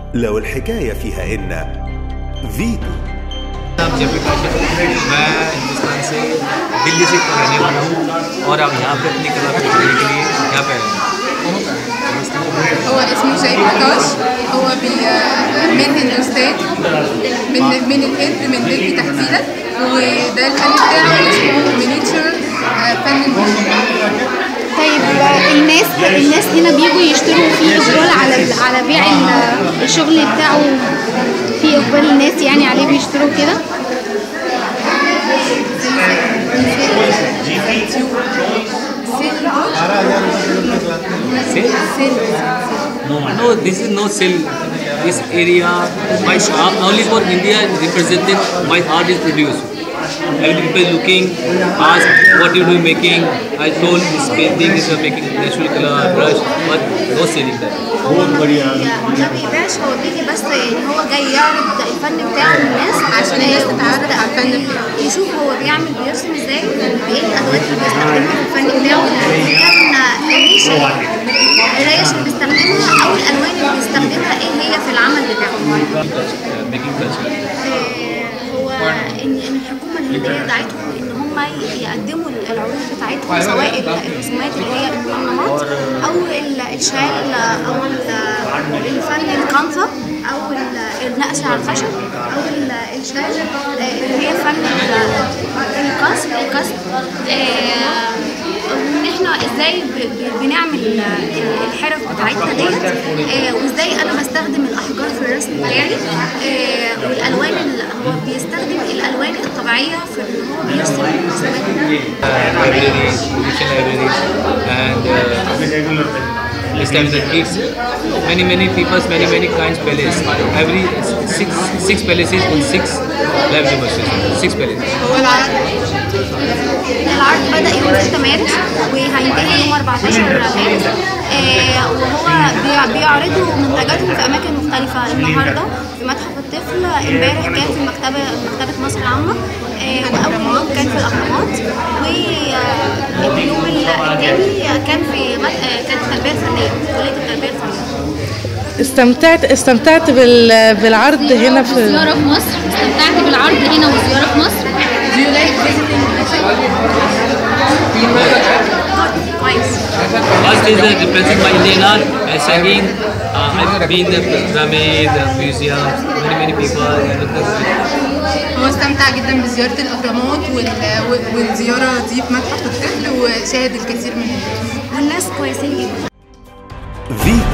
لو الحكاية فيها إن فيتو नाम जयप्रकाश है मैं हिंदुस्तान से दिल्ली से रहने वाला हूँ और अब यहाँ पे अपनी कला को दिखाने के लिए यहाँ पे आया हूँ هو اسمه جاي بركاش هو بي من هندوستان من من الهند من دلهي تحديدا وده الفن بتاعه اسمه مينيتشر فن الموسيقى طيب الناس الناس هنا بيجوا يشتروا في اقبال على على بيع ال- الشغل بتاعه في اقبال الناس يعني عليه بيشتروا كده No, no, this is no sell. This area, my shop, only for India represented, my art is produced. Every people looking, ask what you do making. I told this painting is a making natural color brush, but no selling that. ما بيبيعش هو بيجي بس ان هو جاي يعرض الفن بتاعه للناس عشان الناس تتعرض على الفن بتاعه يشوف هو بيعمل بيرسم ازاي وايه الادوات اللي بيستخدمها في الفن بتاعه كان الريش الريش اللي بيستخدمها او الالوان اللي بيستخدمها ايه هي في العمل بتاعه Uh, making culture. هو ان ان الحكومه الهنديه بتاعتهم ان هم يقدموا العروض بتاعتهم سواء الرسومات اللي هي المنظمات او ال- الشال او ال- الفن الكانفا او ال- النقش على الخشب او ال- الشال آه، اللي هي فن ال- القص القص آه، وان احنا ازاي ب- ب- بنعمل ال- الحرف بتاعتنا ديت آه، وازاي انا بستخدم الاحجار في الرسم بتاعي آه، والالوان اللي هو بيستخدم الالوان الطبيعيه في ان هو بيرسم الرسومات uh, libraries, Egyptian libraries, and uh, establish the kids. Many many people's many many kinds palace. Every six six palaces in six live universities. Six palaces. هو العرض العرض بدأ يوم 6 مارس وهينتهي يوم 14 مارس آه، وهو بيع- بيعرضوا منتجاتهم في أماكن مختلفة النهاردة في متحف الطفل امبارح كان في مكتبة مكتبة مصر العامة آه، وأول يوم كان في الأهرامات واليوم التاني كان في مت- آه، كانت التربية الفنية كلية التربية الفنية استمتعت استمتعت بال- بالعرض هنا في زيارة في مصر استمتعت بالعرض هنا والزيارة في مصر Do you like visiting كويس First is uh, representing my Indian art and second uh, I've been the pyramid, the museums, many many people. and look at- هو استمتع جدا بزيارة الأهرامات وال- والزيارة دي في متحف الطفل وشاهد الكثير من الناس والناس كويسين جدا فيتو